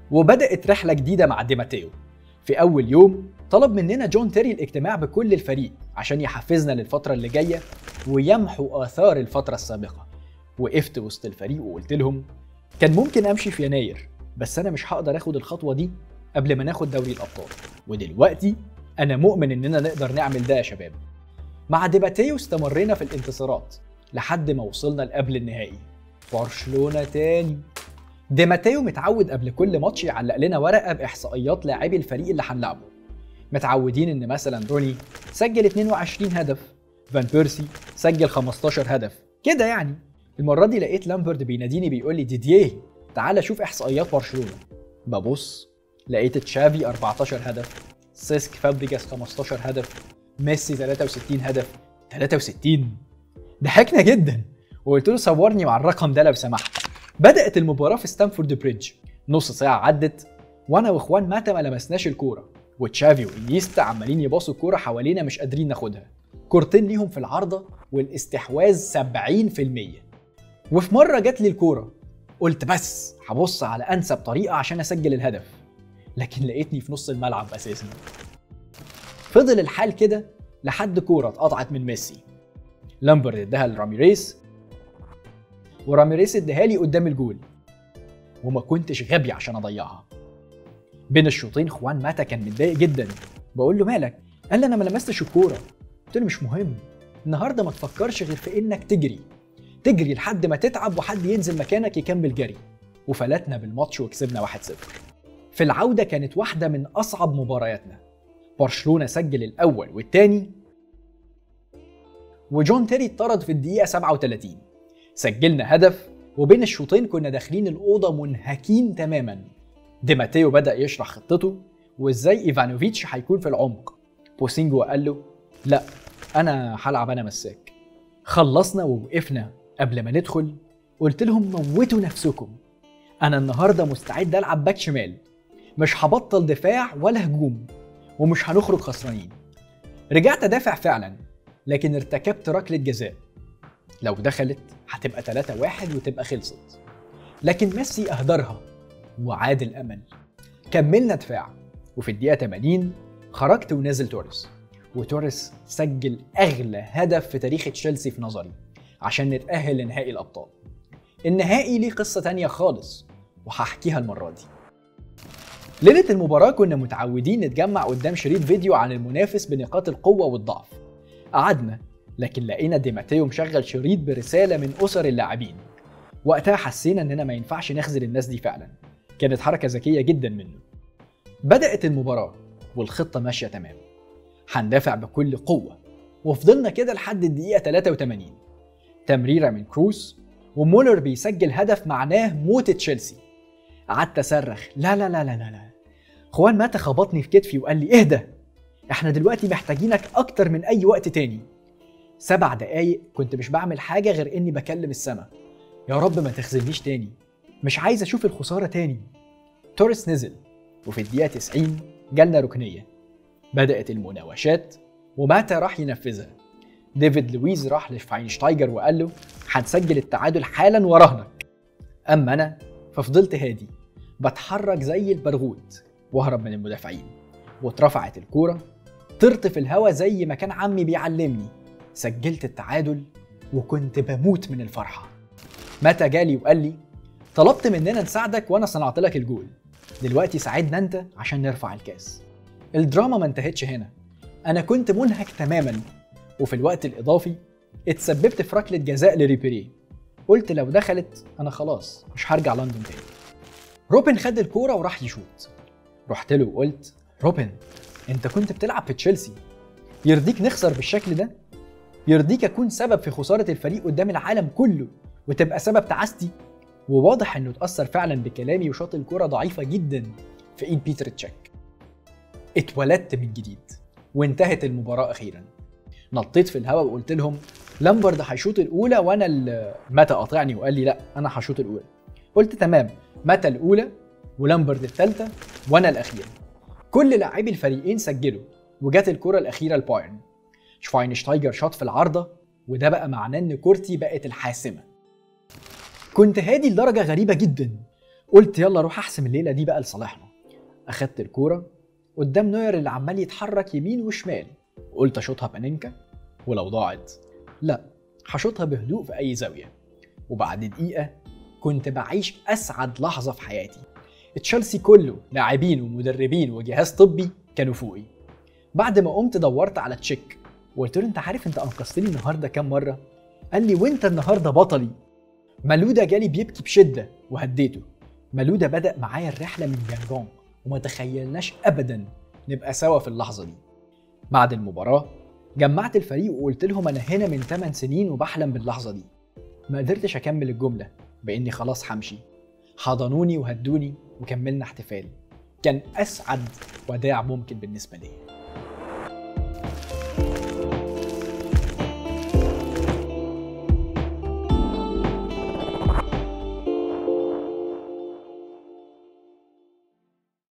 وبدأت رحلة جديدة مع دي ماتيو في أول يوم طلب مننا جون تيري الاجتماع بكل الفريق عشان يحفزنا للفترة اللي جاية ويمحو آثار الفترة السابقة وقفت وسط الفريق وقلت لهم كان ممكن أمشي في يناير بس أنا مش هقدر آخد الخطوة دي قبل ما ناخد دوري الأبطال ودلوقتي أنا مؤمن إننا نقدر نعمل ده يا شباب مع ديباتيو استمرينا في الانتصارات لحد ما وصلنا لقبل النهائي برشلونة تاني دي ماتيو متعود قبل كل ماتش يعلق لنا ورقه باحصائيات لاعبي الفريق اللي هنلعبه متعودين ان مثلا روني سجل 22 هدف فان بيرسي سجل 15 هدف كده يعني المره دي لقيت لامبرد بيناديني بيقول لي ديديه تعالى شوف احصائيات برشلونه ببص لقيت تشافي 14 هدف سيسك فابريجاس 15 هدف ميسي 63 هدف 63 ضحكنا جدا وقلت له صورني مع الرقم ده لو سمحت بدأت المباراة في ستانفورد بريدج نص ساعة عدت وانا واخوان ماتا ما لمسناش الكورة وتشافي وانيستا عمالين يباصوا الكورة حوالينا مش قادرين ناخدها كورتين ليهم في العارضة والاستحواذ 70% وفي مرة جات لي الكورة قلت بس هبص على انسب طريقة عشان اسجل الهدف لكن لقيتني في نص الملعب اساسا فضل الحال كده لحد كورة اتقطعت من ميسي لامبرد اداها لراميريز وراميريز اداها لي قدام الجول وما كنتش غبي عشان اضيعها بين الشوطين خوان ماتا كان متضايق جدا بقول له مالك قال لي انا ما لمستش الكوره قلت له مش مهم النهارده ما تفكرش غير في انك تجري تجري لحد ما تتعب وحد ينزل مكانك يكمل جري وفلتنا بالماتش وكسبنا 1-0 في العوده كانت واحده من اصعب مبارياتنا برشلونه سجل الاول والثاني وجون تيري اتطرد في الدقيقه 37 سجلنا هدف وبين الشوطين كنا داخلين الأوضة منهكين تماما دي ماتيو بدأ يشرح خطته وازاي ايفانوفيتش هيكون في العمق بوسينجو قال له لا انا هلعب انا مساك خلصنا ووقفنا قبل ما ندخل قلت لهم موتوا نفسكم انا النهارده مستعد العب باك شمال مش هبطل دفاع ولا هجوم ومش هنخرج خسرانين رجعت ادافع فعلا لكن ارتكبت ركله جزاء لو دخلت هتبقى 3 واحد وتبقى خلصت لكن ميسي اهدرها وعاد الامل كملنا دفاع وفي الدقيقه 80 خرجت ونزل توريس وتوريس سجل اغلى هدف في تاريخ تشيلسي في نظري عشان نتاهل لنهائي الابطال النهائي ليه قصه تانية خالص وهحكيها المره دي ليله المباراه كنا متعودين نتجمع قدام شريط فيديو عن المنافس بنقاط القوه والضعف قعدنا لكن لقينا دي ماتيو مشغل شريط برساله من اسر اللاعبين وقتها حسينا اننا ما ينفعش نخذل الناس دي فعلا كانت حركه ذكيه جدا منه بدات المباراه والخطه ماشيه تمام هندافع بكل قوه وفضلنا كده لحد الدقيقه 83 تمريره من كروس ومولر بيسجل هدف معناه موت تشيلسي قعدت اصرخ لا لا لا لا لا لا خوان ماتا خبطني في كتفي وقال لي اهدى احنا دلوقتي محتاجينك اكتر من اي وقت تاني سبع دقايق كنت مش بعمل حاجة غير إني بكلم السما يا رب ما تخذلنيش تاني مش عايز أشوف الخسارة تاني توريس نزل وفي الدقيقة 90 جالنا ركنية بدأت المناوشات وماتا راح ينفذها ديفيد لويز راح لشفاينشتايجر وقال له هنسجل التعادل حالا وراهنك أما أنا ففضلت هادي بتحرك زي البرغوت واهرب من المدافعين واترفعت الكورة طرت في الهوا زي ما كان عمي بيعلمني سجلت التعادل وكنت بموت من الفرحة متى جالي وقال لي طلبت مننا نساعدك وانا صنعت لك الجول دلوقتي ساعدنا انت عشان نرفع الكاس الدراما ما انتهتش هنا انا كنت منهك تماما وفي الوقت الاضافي اتسببت في ركله جزاء لريبيري قلت لو دخلت انا خلاص مش هرجع لندن تاني روبن خد الكوره وراح يشوط رحت له وقلت روبن انت كنت بتلعب في تشيلسي يرضيك نخسر بالشكل ده يرضيك اكون سبب في خساره الفريق قدام العالم كله وتبقى سبب تعاستي وواضح انه اتاثر فعلا بكلامي وشاط الكره ضعيفه جدا في ايد بيتر تشيك اتولدت من جديد وانتهت المباراه اخيرا نطيت في الهواء وقلت لهم لامبرد هيشوط الاولى وانا ال- متى قاطعني وقال لي لا انا هشوط الاولى قلت تمام متى الاولى ولامبرد الثالثه وانا الاخيره كل لاعبي الفريقين سجلوا وجات الكره الاخيره لبايرن شفاينشتايجر شاط في العارضه وده بقى معناه ان كورتي بقت الحاسمه كنت هادي لدرجه غريبه جدا قلت يلا روح احسم الليله دي بقى لصالحنا اخدت الكوره قدام نوير اللي عمال يتحرك يمين وشمال قلت اشوطها بانينكا ولو ضاعت لا هشوطها بهدوء في اي زاويه وبعد دقيقه كنت بعيش اسعد لحظه في حياتي تشيلسي كله لاعبين ومدربين وجهاز طبي كانوا فوقي بعد ما قمت دورت على تشيك وقلت له انت عارف انت انقذتني النهارده كام مره قال لي وانت النهارده بطلي مالودا جالي بيبكي بشده وهديته مالودا بدا معايا الرحله من جانجون وما تخيلناش ابدا نبقى سوا في اللحظه دي بعد المباراه جمعت الفريق وقلت لهم انا هنا من 8 سنين وبحلم باللحظه دي ما قدرتش اكمل الجمله باني خلاص همشي حضنوني وهدوني وكملنا احتفال كان اسعد وداع ممكن بالنسبه لي